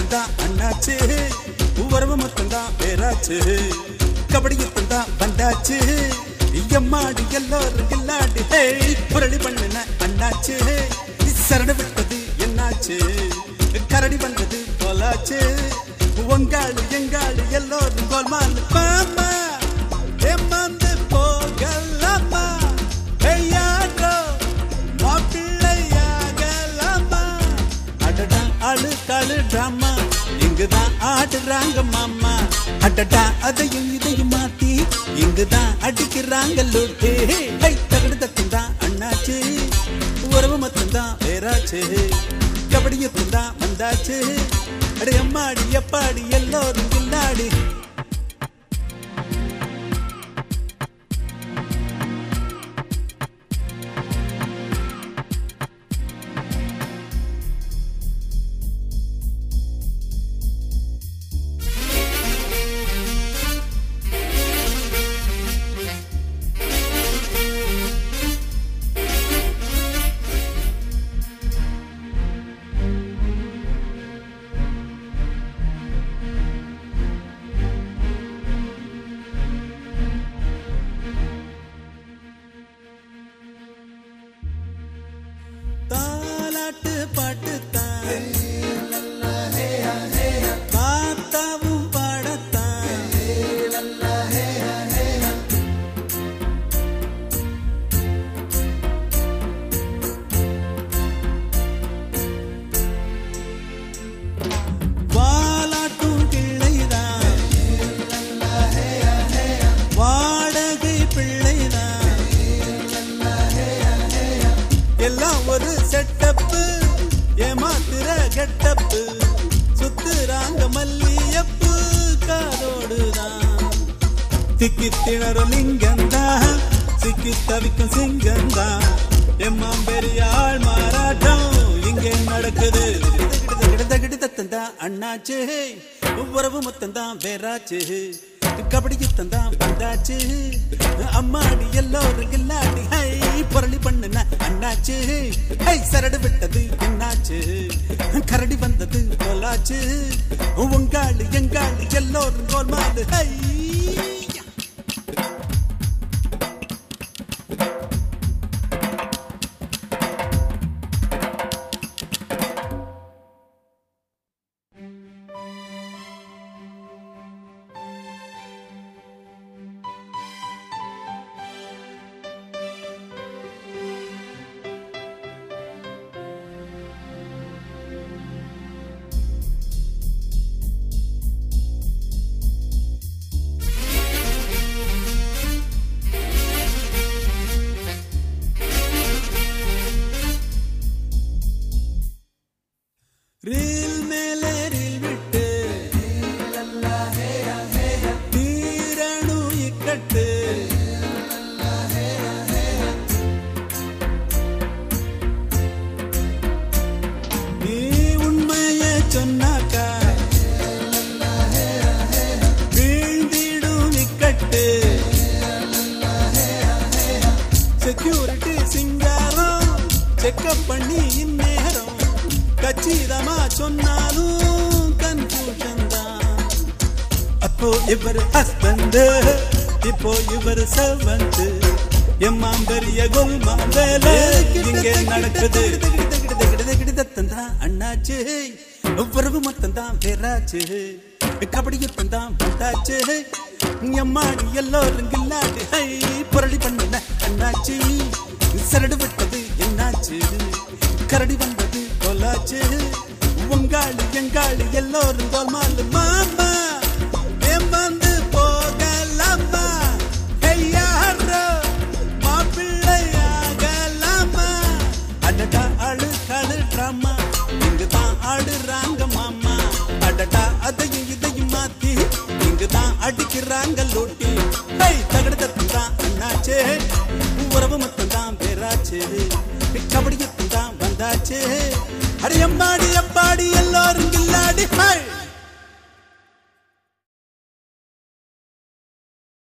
தான் அண்ணாச்சு உறவு மொத்தம் தான் பேராச்சு கபடியத்தம் தான் வந்தாச்சு எம்மாடி எல்லோரும் இல்லாடி ஹே புரளி பண்ணுன அண்ணாச்சு சரண விட்டது என்னாச்சு கரடி வந்தது போலாச்சு உங்காளு எங்காளு எல்லோரும் கோல்மால் மாமா ஏமாந்து போகலாமா ஐயாடோ மாப்பிள்ளையாகலாமா அடடா அழு தழு ட்ராமா இங்குதான் ஆடுறாங்க மாமா அடடா அதையும் இதையும் மாத்தி இங்குதான் அடிக்கிறாங்க லூட்டு ஹை தகடு தத்தும் தான் அண்ணாச்சு உறவு மொத்தம் தான் வேறாச்சு கபடியத்தும் தான் வந்தாச்சு அடி அம்மாடி எப்பாடி எல்லோரும் கில்லாடி தாலாட்டு பாட்டு தான் தாத்தாவும் பாடத்தான் வாலாட்டும் பிள்ளைதான் வாடகை பிள்ளைதான் எல்லாம் ஒரு செட்டப்பு ஏமாத்துற கெட்டப்பு சுத்துறாங்க மல்லியப்பு காரோடுதான் திக்கி திணறும் லிங்கந்தான் சிக்கி தவிக்கும் சிங்கந்தான் எம்மாம் பெரிய ஆள் மாறாட்டம் இங்கே நடக்குது கிடதகிடதத்தந்தான் அண்ணாச்சு உறவு மொத்தந்தான் வேறாச்சு கபடி யுத்தந்தான் வந்தாச்சு அம்மாடி எல்லோரும் இல்லாடி ஹை புரளி பண்ணுன அண்ணாச்சு ஹை சரடு விட்டது என்னாச்சு கரடி வந்தது போலாச்சு உங்காளு எங்காளு எல்லோரும் கோல்மாடு ஹை ரீல் மேலே ரீல் விட்டு தீரணு இக்கட்டு நீ உண்மைய சொன்னாக்கா வீழ்ந்திடும் இக்கட்டு செக்யூரிட்டி சிங்காரம் செக்கப் பண்ணி இந்நேரம் கச்சிதமா சொன்னாலும் கன்ஃபியூஷன் தான் அப்போ இவர் ஹஸ்பண்ட் இப்போ இவர் செவன்த் எம்மாம் பெரிய குல்மாம் வேலை இங்கே நடக்குது தந்தான் அண்ணாச்சு உறவு மொத்தம் தான் வேறாச்சு கபடி யுத்தம் தான் வந்தாச்சு எம்மாடி எல்லோரும் கில்லாடி ஹை புரளி பண்ணுன அண்ணாச்சி சரடு விட்டது என்னாச்சு கரடி வந்தது கொலாச்சு உங்காளி எங்காளி எல்லோரும் கோல்மாலுமா